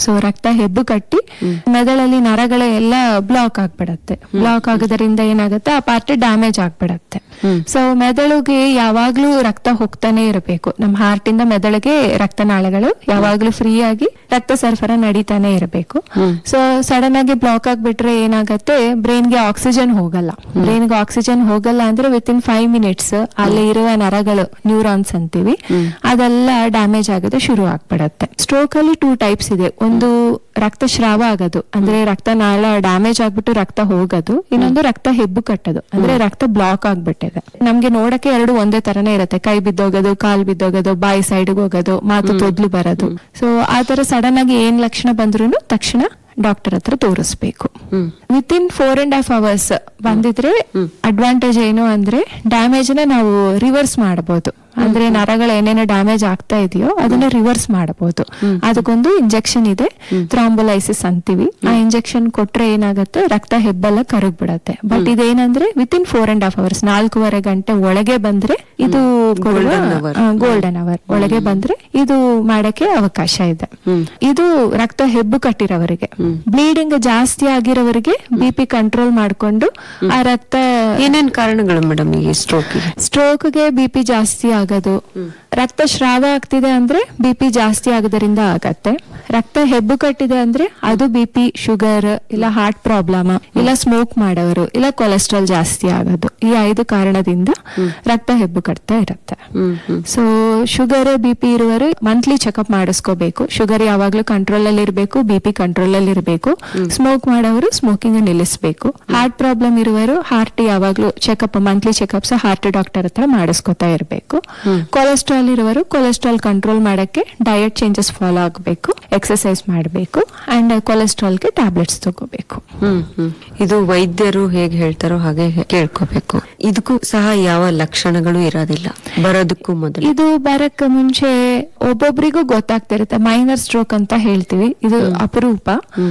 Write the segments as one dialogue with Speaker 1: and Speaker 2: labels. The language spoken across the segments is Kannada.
Speaker 1: ಸೊ ರಕ್ತ ಹೆಬ್ಬು ಕಟ್ಟಿ ಮೆದುಳಲ್ಲಿ ನರಗಳು ಎಲ್ಲ ಬ್ಲಾಕ್ ಆಗ್ಬಿಡತ್ತೆ ಬ್ಲಾಕ್ ಆಗೋದ್ರಿಂದ ಏನಾಗುತ್ತೆ ಆ ಪಾರ್ಟ್ ಡ್ಯಾಮೇಜ್ ಆಗ್ಬಿಡತ್ತೆ ಸೊ ಮೆದುಳಿಗೆ ಯಾವಾಗ್ಲೂ ರಕ್ತ ಹೋಗ್ತಾನೆ ಇರಬೇಕು ನಮ್ಮ ಹಾರ್ಟ್ ಇಂದ ಮೆದುಳಿಗೆ ರಕ್ತನಾಳಗಳು ಯಾವಾಗ್ಲೂ ಫ್ರೀ ಆಗಿ ರಕ್ತ ಸರಫರಾ ನಡೀತಾನೆ ಇರಬೇಕು ಸೊ ಸಡನ್ ಆಗಿ ಬ್ಲಾಕ್ ಆಗ್ಬಿಟ್ರೆ ಏನಾಗತ್ತೆ ಬ್ರೈನ್ಗೆ ಆಕ್ಸಿಜನ್ ಹೋಗಲ್ಲ ಬ್ರೈನ್ಗೆ ಆಕ್ಸಿಜನ್ ಹೋಗಲ್ಲ ಅಂದ್ರೆ ವಿತ್ ಇನ್ ಫೈವ್ ಮಿನಿಟ್ಸ್ ಅಲ್ಲಿ ಇರುವ ನರಗಳು ನ್ಯೂರಾನ್ಸ್ ಅಂತೀವಿ ಅದೆಲ್ಲ ಡ್ಯಾಮೇಜ್ ಆಗೋದು ಶುರು ಆಗ್ಬಿಡತ್ತೆ ಸ್ಟ್ರೋಕ್ ಅಲ್ಲಿ ಟೂ ಟೈಪ್ಸ್ ಇದೆ ಒಂದು ರಕ್ತಸ್ರಾವ ಆಗೋದು ಅಂದ್ರೆ ರಕ್ತನಾಳ ಡ್ಯಾಮೇಜ್ ಆಗ್ಬಿಟ್ಟು ರಕ್ತ ಹೋಗೋದು ಇನ್ನೊಂದು ರಕ್ತ ಹೆಬ್ಬು ಕಟ್ಟೋದು ಅಂದ್ರೆ ರಕ್ತ ಬ್ಲಾಕ್ ಆಗ್ಬಿಟ್ಟಿದೆ ನಮ್ಗೆ ನೋಡಕ್ಕೆ ಎರಡು ಒಂದೇ ತರನೇ ಇರುತ್ತೆ ಕೈ ಬಿದ್ದೋಗೋದು ಕಾಲ್ ಬಿದ್ದೋಗೋದು ಬಾಯಿ ಸೈಡ್ಗೆ ಹೋಗೋದು ಮಾತು ತೊದ್ಲು ಬರೋದು ಸೊ ಆ ತರ ಸಡನ್ ಆಗಿ ಏನ್ ಲಕ್ಷಣ ಬಂದ್ರು ತಕ್ಷಣ ಡಾಕ್ಟರ್ ಹತ್ರ ತೋರಿಸ್ಬೇಕು within four and half hours ಬಂದಿದ್ರೆ ಅಡ್ವಾಂಟೇಜ್ ಏನು ಅಂದ್ರೆ ಡ್ಯಾಮೇಜ್ ನ ನಾವು ರಿವರ್ಸ್ ಮಾಡಬಹುದು ಅಂದ್ರೆ ನರಗಳು ಏನೇನೋ ಡ್ಯಾಮೇಜ್ ಆಗ್ತಾ ಇದೆಯೋ ಅದನ್ನ ರಿವರ್ಸ್ ಮಾಡಬಹುದು ಅದಕ್ಕೊಂದು ಇಂಜೆಕ್ಷನ್ ಇದೆ ಥ್ರಾಂಬೋಲೈಸಿಸ್ ಅಂತೀವಿ ಆ ಇಂಜೆಕ್ಷನ್ ಕೊಟ್ರೆ ಏನಾಗುತ್ತೆ ರಕ್ತ ಹೆಬ್ಬೆಲ್ಲ ಕರಗ್ ಬಿಡತ್ತೆ ಬಟ್ ಇದೇನಂದ್ರೆ within four and half hours ನಾಲ್ಕೂವರೆ ಗಂಟೆ ಒಳಗೆ ಬಂದ್ರೆ ಇದು
Speaker 2: Golden hour.
Speaker 1: ಗೋಲ್ಡನ್ ಅವರ್ ಒಳಗೆ ಬಂದ್ರೆ ಇದು ಮಾಡಕ್ಕೆ ಅವಕಾಶ ಇದೆ ಇದು ರಕ್ತ ಹೆಬ್ಬು ಕಟ್ಟಿರೋವರಿಗೆ ಬ್ಲೀಡಿಂಗ್ ಜಾಸ್ತಿ ಆಗಿರೋವರಿಗೆ ಬಿ ಪಿ ಕಂಟ್ರೋಲ್ ಮಾಡ್ಕೊಂಡು ಆ ರಕ್ತ
Speaker 2: ಏನೇನ್ ಕಾರಣಗಳು ಮೇಡಮ್ ಈ ಸ್ಟ್ರೋಕ್
Speaker 1: ಸ್ಟ್ರೋಕ್ ಗೆ ಬಿ ಪಿ ಜಾಸ್ತಿ ಆಗೋದು ರಕ್ತ ಸ್ರಾವ ಆಗ್ತಿದೆ ಅಂದ್ರೆ ಬಿ ಪಿ ಜಾಸ್ತಿ ಆಗೋದ್ರಿಂದ ಆಗತ್ತೆ ರಕ್ತ ಹೆಬ್ಬು ಕಟ್ಟಿದೆ ಅಂದ್ರೆ ಅದು ಬಿ ಪಿ ಶುಗರ್ ಇಲ್ಲ ಹಾರ್ಟ್ ಪ್ರಾಬ್ಲಮ್ ಇಲ್ಲ ಸ್ಮೋಕ್ ಮಾಡೋರು ಇಲ್ಲ ಕೊಲೆಸ್ಟ್ರಾಲ್ ಜಾಸ್ತಿ ಆಗೋದು ಈ ಐದು ಕಾರಣದಿಂದ ರಕ್ತ ಹೆಬ್ಬು ಕಟ್ತಾ ಇರುತ್ತೆ ಸೊ ಶುಗರ್ ಬಿ ಪಿ ಇರುವರು ಮಂತ್ಲಿ ಚೆಕಪ್ ಮಾಡಿಸ್ಕೋಬೇಕು ಶುಗರ್ ಯಾವಾಗ್ಲೂ ಕಂಟ್ರೋಲ್ ಅಲ್ಲಿ ಇರಬೇಕು ಬಿ ಪಿ ಕಂಟ್ರೋಲ್ ಅಲ್ಲಿ ಇರಬೇಕು ಸ್ಮೋಕ್ ಮಾಡೋರು ಸ್ಮೋಕಿಂಗ್ ನಿಲ್ಲಿಸಬೇಕು ಹಾರ್ಟ್ ಪ್ರಾಬ್ಲಮ್ ಇರುವರು ಹಾರ್ಟ್ ಯಾವಾಗ್ಲೂ checkup monthly checkups heart doctor ಹತ್ರ ಮಾಡಿಸ್ಕೊತಾ ಇರಬೇಕು ಕೊಲೆಸ್ಟ್ರಾಲ್ ಇರುವರು ಕೊಲೆಸ್ಟ್ರಾಲ್ ಕಂಟ್ರೋಲ್ ಮಾಡಕ್ಕೆ ಡಯಟ್ ಚೇಂಜಸ್ ಫಾಲೋ ಆಗಬೇಕು ಎಕ್ಸರ್ಸೈಸ್ ಮಾಡಬೇಕು ಅಂಡ್ ಕೊಲೆಸ್ಟ್ರಾಲ್ಗೆ ಟ್ಯಾಬ್ಲೆಟ್ಸ್ ತಗೋಬೇಕು
Speaker 2: ಹ್ಮ್ ಹ್ಮ್ ಇದು ವೈದ್ಯರು ಹೇಗೆ ಹೇಳ್ತಾರೋ ಹಾಗೆ ಹೇ- ಕೇಳ್ಕೋಬೇಕು ಇದಕ್ಕೂ ಸಹ ಯಾವ ಲಕ್ಷಣಗಳು ಇರೋದಿಲ್ಲ ಬರೋದಕ್ಕೂ ಮೊದಲು
Speaker 1: ಇದು ಬರಕ್ ಮುಂಚೆ ಒಬ್ಬೊಬ್ರಿಗೂ ಗೊತ್ತಾಗ್ತಿರುತ್ತೆ ಮೈನರ್ ಸ್ಟ್ರೋಕ್ ಅಂತ ಹೇಳ್ತೀವಿ ಇದು ಅಪರೂಪ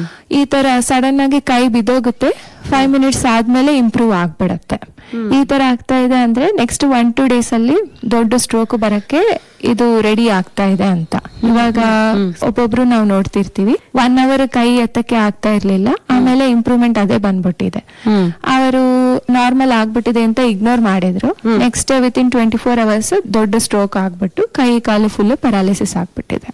Speaker 1: ಈ ತರ ಸಡನ್ ಆಗಿ ಕೈ ಬಿದ್ದೋಗುತ್ತೆ ಫೈವ್ ಮಿನಿಟ್ಸ್ ಆದ್ಮೇಲೆ ಇಂಪ್ರೂವ್ ಆಗ್ಬಿಡತ್ತೆ ಈ ತರ ಆಗ್ತಾ ಇದೆ ಅಂದ್ರೆ ನೆಕ್ಸ್ಟ್ ಒನ್ ಟೂ ಡೇಸ್ ಅಲ್ಲಿ ದೊಡ್ಡ ಸ್ಟ್ರೋಕ್ ಬರಕ್ಕೆ ಇದು ರೆಡಿ ಆಗ್ತಾ ಇದೆ ಅಂತ ಇವಾಗ ಒಬ್ಬೊಬ್ರು ನಾವು ನೋಡ್ತಿರ್ತೀವಿ ಒನ್ ಅವರ್ ಕೈ ಎತ್ತಕ್ಕೆ ಆಗ್ತಾ ಇರ್ಲಿಲ್ಲ ಆಮೇಲೆ ಇಂಪ್ರೂವ್ಮೆಂಟ್ ಅದೇ ಬಂದ್ಬಿಟ್ಟಿದೆ ಅವರು ನಾರ್ಮಲ್ ಆಗ್ಬಿಟ್ಟಿದೆ ಅಂತ ಇಗ್ನೋರ್ ಮಾಡಿದ್ರು next within twenty four hours ದೊಡ್ಡ ಸ್ಟ್ರೋಕ್ ಆಗ್ಬಿಟ್ಟು ಕೈ ಕಾಲು ಫುಲ್ ಪ್ಯಾರಾಲಿಸಿಸ್ ಆಗ್ಬಿಟ್ಟಿದೆ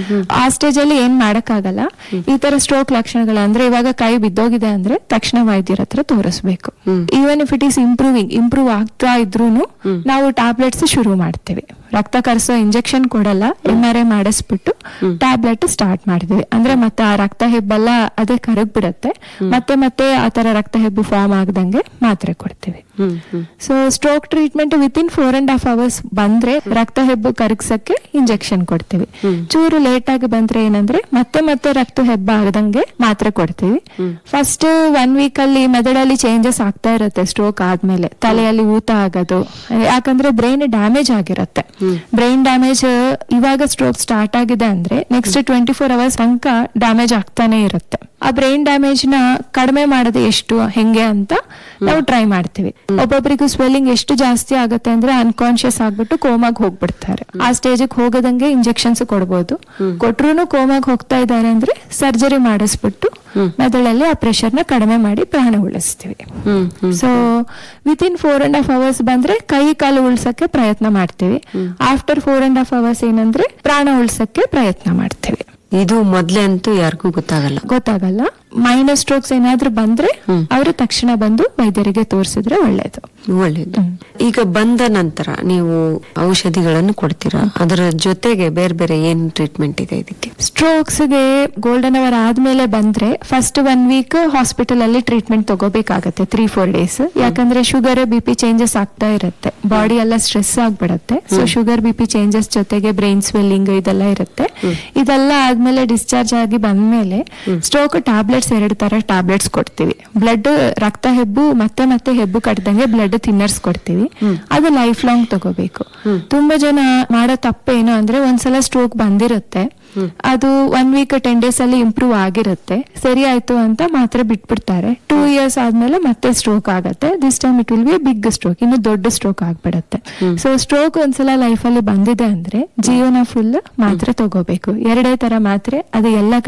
Speaker 1: ಆ ಸ್ಟೇಜ್ ಅಲ್ಲಿ ಏನ್ ಮಾಡಕ್ಕಾಗಲ್ಲ ಈ ತರ ಸ್ಟ್ರೋಕ್ ಲಕ್ಷಣಗಳು ಅಂದ್ರೆ ಇವಾಗ ಕೈ ಬಿದ್ದೋಗಿದೆ ಅಂದ್ರೆ ತಕ್ಷಣ ವೈದ್ಯರ ಹತ್ರ ತೋರಿಸ್ಬೇಕು even if it is improving improve ಆಗ್ತಾ ಇದ್ರೂನು ನಾವು ಟ್ಯಾಬ್ಲೆಟ್ಸ್ ಶುರು ಮಾಡ್ತೀವಿ ರಕ್ತ ಕರೆಸೋ ಇಂಜೆಕ್ಷನ್ ಕೊಡಲ್ಲ ಎಂ ಆರ್ ಐ ಮಾಡಿಸ್ಬಿಟ್ಟು ಟ್ಯಾಬ್ಲೆಟ್ ಸ್ಟಾರ್ಟ್ ಮಾಡ್ತೀವಿ ಅಂದ್ರೆ ಮತ್ತೆ ಆ ರಕ್ತ ಹೆಬ್ಬೆಲ್ಲ ಅದೇ ಕರಗ್ ಬಿಡತ್ತೆ ಮತ್ತೆ ಮತ್ತೆ ಆ ತರ ರಕ್ತ ಹೆಬ್ಬು ಫಾರ್ಮ್ ಆಗದಂಗೆ ಮಾತ್ರೆ ಕೊಡ್ತೀವಿ
Speaker 2: hmm hmm
Speaker 1: so stroke treatment within four and half hours ಬಂದ್ರೆ ರಕ್ತ ಹೆಬ್ಬು ಕರಗ್ಸಕ್ಕೆ ಇಂಜೆಕ್ಷನ್ ಕೊಡ್ತೀವಿ ಚೂರು ಲೇಟ್ ಆಗಿ ಬಂದ್ರೆ ಏನಂದ್ರೆ ಮತ್ತೆ ಮತ್ತೆ ರಕ್ತ ಹೆಬ್ಬ ಆಗದಂಗೆ ಮಾತ್ರೆ ಕೊಡ್ತೀವಿ ಫಸ್ಟ್ ಒನ್ ವೀಕ್ ಅಲ್ಲಿ ಮೆದುಳಲ್ಲಿ ಚೇಂಜಸ್ ಆಗ್ತಾ ಇರುತ್ತೆ ಸ್ಟ್ರೋಕ್ ಆದ್ಮೇಲೆ ತಲೆಯಲ್ಲಿ ಊತ ಆಗೋದು ಯಾಕಂದ್ರೆ ಬ್ರೈನ್ ಡ್ಯಾಮೇಜ್ ಆಗಿರುತ್ತೆ ಬ್ರೈನ್ ಡ್ಯಾಮೇಜ್ ಇವಾಗ ಸ್ಟ್ರೋಕ್ ಸ್ಟಾರ್ಟ್ ಆಗಿದೆ ಅಂದ್ರೆ ನೆಕ್ಸ್ಟ್ ಟ್ವೆಂಟಿ ಫೋರ್ ಅವರ್ಸ್ ತನಕ ಡ್ಯಾಮೇಜ್ ಆಗ್ತಾನೆ ಇರುತ್ತೆ ಆ ಬ್ರೈನ್ ಡ್ಯಾಮೇಜ್ ನ ಕಡಿಮೆ ಮಾಡೋದು ಎಷ್ಟು ಹೆಂಗೆ ಅಂತ ನಾವು ಟ್ರೈ ಮಾಡ್ತೀವಿ ಒಬ್ಬೊಬ್ಬರಿಗೂ ಸ್ವೆಲ್ಲಿಂಗ್ ಎಷ್ಟು ಜಾಸ್ತಿ ಆಗುತ್ತೆ ಅಂದ್ರೆ ಅನ್ಕಾನ್ಶಿಯಸ್ ಆಗ್ಬಿಟ್ಟು ಕೋಮಾಗ್ ಹೋಗ್ಬಿಡ್ತಾರೆ ಆ ಸ್ಟೇಜಿಗೆ ಹೋಗದಂಗೆ ಇಂಜೆಕ್ಷನ್ಸ್ ಕೊಡ್ಬೋದು ಕೊಟ್ರು ಕೋಮಾಗ್ ಹೋಗ್ತಾ ಇದ್ದಾರೆ ಅಂದ್ರೆ ಸರ್ಜರಿ ಮಾಡಿಸ್ಬಿಟ್ಟು ಮೆದುಳಲ್ಲಿ ಆ ಪ್ರೆಷರ್ ನ ಕಡಿಮೆ ಮಾಡಿ ಪ್ರಾಣ ಉಳಿಸ್ತೀವಿ
Speaker 2: hmm hmm
Speaker 1: so within four and half hours ಬಂದ್ರೆ ಕೈ ಕಾಲು ಉಳ್ಸಕ್ಕೆ ಪ್ರಯತ್ನ ಮಾಡ್ತೀವಿ after four and half hours ಏನಂದ್ರೆ ಪ್ರಾಣ ಉಳ್ಸಕ್ಕೆ ಪ್ರಯತ್ನ ಮಾಡ್ತೀವಿ
Speaker 2: ಇದು ಮೊದ್ಲೇ ಅಂತೂ ಯಾರಿಗೂ ಗೊತ್ತಾಗಲ್ಲ
Speaker 1: ಗೊತ್ತಾಗಲ್ಲ ಮೈನರ್ ಸ್ಟ್ರೋಕ್ಸ್ ಏನಾದ್ರೂ ಬಂದ್ರೆ ಅವರು ತಕ್ಷಣ ಬಂದು ವೈದ್ಯರಿಗೆ ತೋರಿಸಿದ್ರೆ ಒಳ್ಳೇದು
Speaker 2: ಒಳ್ಳೇದು ಈಗ ಬಂದ ನಂತರ ನೀವು ಔಷಧಿಗಳನ್ನು ಕೊಡ್ತೀರಾ ಅದರ ಜೊತೆಗೆ ಬೇರೆ ಬೇರೆ ಏನ್ ಟ್ರೀಟ್ಮೆಂಟ್ ಇದೆ ಇದಕ್ಕೆ
Speaker 1: ಸ್ಟ್ರೋಕ್ಸ್ ಗೆ ಗೋಲ್ಡನ್ ಅವರ್ ಆದ್ಮೇಲೆ ಬಂದ್ರೆ ಫಸ್ಟ್ ಒನ್ ವೀಕ್ ಹಾಸ್ಪಿಟಲ್ ಅಲ್ಲಿ ಟ್ರೀಟ್ಮೆಂಟ್ ತಗೋಬೇಕಾಗತ್ತೆ ತ್ರೀ ಫೋರ್ ಡೇಸ್ ಯಾಕಂದ್ರೆ ಶುಗರ್ ಬಿ ಪಿ ಚೇಂಜಸ್ ಆಗ್ತಾ ಇರುತ್ತೆ ಬಾಡಿ ಎಲ್ಲ ಸ್ಟ್ರೆಸ್ ಆಗ್ಬಿಡತ್ತೆ so sugar B P changes ಜೊತೆಗೆ ಬ್ರೈನ್ ಸ್ವೆಲ್ಲಿಂಗ್ ಇದೆಲ್ಲ ಇರುತ್ತೆ ಇದೆಲ್ಲ ಆದ್ಮೇಲೆ ಡಿಸ್ಚಾರ್ಜ್ ಆಗಿ ಬಂದ್ಮೇಲೆ ಸ್ಟ್ರೋಕ್ ಟ್ಯಾಬ್ಲೆಟ್ಸ್ ಎರಡು ತರ ಟ್ಯಾಬ್ಲೆಟ್ಸ್ ಕೊಡ್ತೀವಿ ಬ್ಲಡ್ ರಕ್ತ ಹೆಬ್ಬು ಮತ್ತೆ ಮತ್ತೆ ಹೆಬ್ಬು ಕಟ್ಟದಂಗೆ ಬ್ಲಡ್ ಥಿನ್ನರ್ಸ್ ಕೊಡ್ತೀವಿ ಅದು ಲೈಫ್ ಲಾಂಗ್ ತಗೋಬೇಕು ತುಂಬಾ ಜನ ಮಾಡೋ ತಪ್ಪೇನು ಅಂದ್ರೆ ಒಂದ್ಸಲ ಸ್ಟ್ರೋಕ್ ಬಂದಿರುತ್ತೆ ಅದು ಒನ್ ವೀಕ್ ಟೆನ್ ಡೇಸ್ ಅಲ್ಲಿ ಇಂಪ್ರೂವ್ ಆಗಿರುತ್ತೆ ಸರಿ ಆಯ್ತು ಅಂತ ಮಾತ್ರ ಬಿಟ್ಬಿಡ್ತಾರೆ ಟೂ ಇಯರ್ಸ್ ಆದ್ಮೇಲೆ ಮತ್ತೆ ಸ್ಟ್ರೋಕ್ ಆಗತ್ತೆ this time it will be big stroke ಇನ್ನು ದೊಡ್ಡ ಸ್ಟ್ರೋಕ್ ಆಗ್ಬಿಡತ್ತೆ ಸೊ ಸ್ಟ್ರೋಕ್ ಒಂದ್ಸಲ ಲೈಫ್ ಅಲ್ಲಿ ಬಂದಿದೆ ಅಂದ್ರೆ ಜೀವನ ಫುಲ್ ಮಾತ್ರೆ ತಗೋಬೇಕು ಎರಡೇ ತರ ಮಾತ್ರೆ ಅದು ಎಲ್ಲ